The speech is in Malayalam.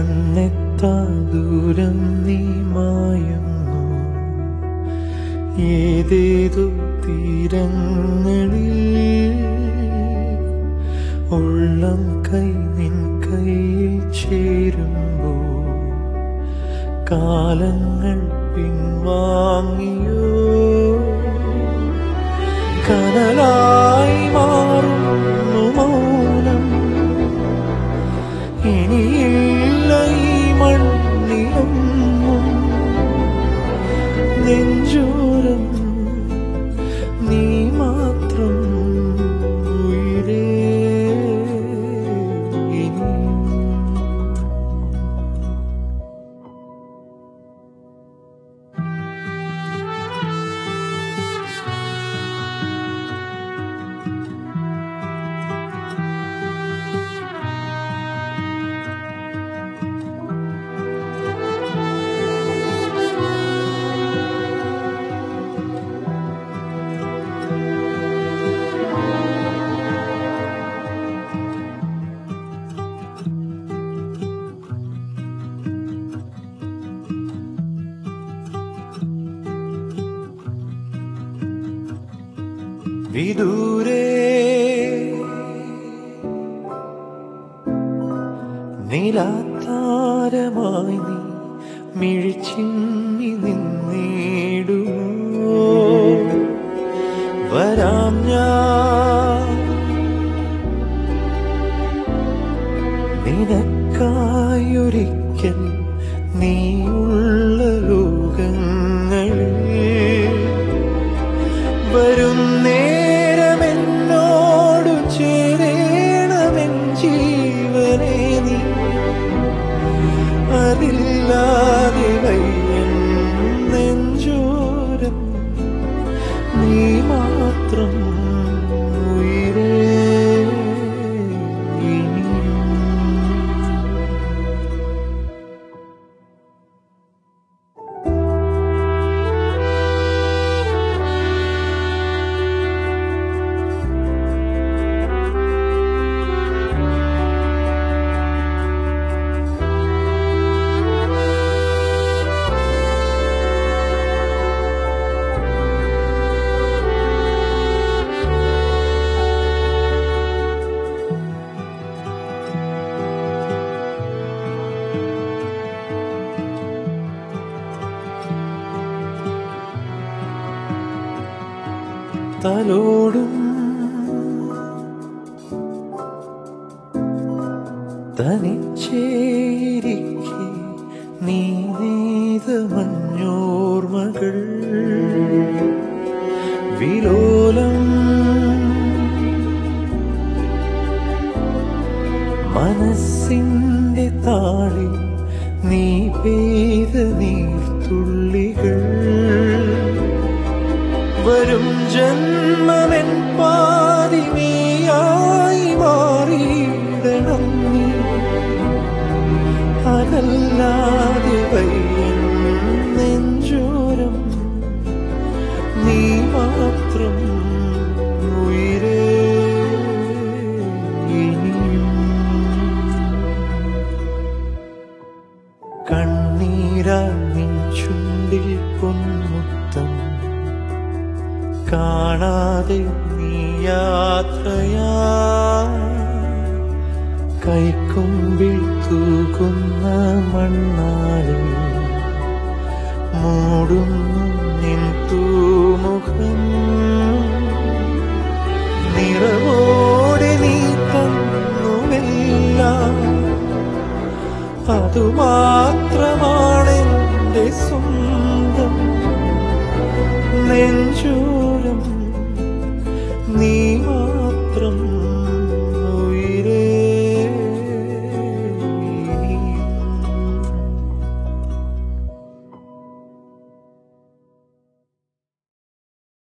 കണ്ണെത്താ ദൂരം നീ മായുന്നു ഏതേതു തീരങ്ങളിൽ ഉള്ളം കൈ നിൻ കയ്യിൽ ചേരുമ്പോ കാലങ്ങൾ പിൻവാങ്ങിയോ കനലായി മാറുന്നു മൗനം ഇനിയില്ല ഈ മണ്ണിലൊന്നും നെഞ്ചോരം നീ മാത്രം ഉയിരേ ഇനിയും വിദൂരേ നിലാത്താരമായി നീ മിഴിച്ചിന്നി നിന്നിടുമോ വരാം ഞാൻ നിനക്കായൊരിക്കൽ നീയുള്ള ലോകങ്ങളിൽ വരും നേരമെന്നോടു ചേരേണമെൻ ജീവനെ നീ അതില്ലാതെ വയ്യൻ നെഞ്ചോരം നീ മാത്രം ഉയിരേ ഇനിയും തലോടും തനിച്ചേരിക്കെ നീ നെയ്ത മഞ്ഞോർമകൾ വിലോലം മനസ്സിന്റെ താളി നീ പെയ്ത നീർത്തുള്ളികൾ വരും ജന്മമെൻ പാതിമേയായി മാറിയിടണം നീ അതല്ലാതെ വയ്യൻ നെഞ്ചോരം നീ മാത്രം ഉയിരേ ഇനിയും കണ്ണീരാ നിൻ ചുണ്ടിൽ പൊന്മുത്തം കാണാതെ നീ യാത്രയാ കൈക്കുമ്പിൽ തൂകുന്ന മണ്ണാലിൽ മൂടുന്നു നിൻ തൂമുഖം നിറവോടെ നീ തന്നുമെല്ലാം അതുമാത്രമാണ് എന്റെ സ്വന്തം നെഞ്ചോ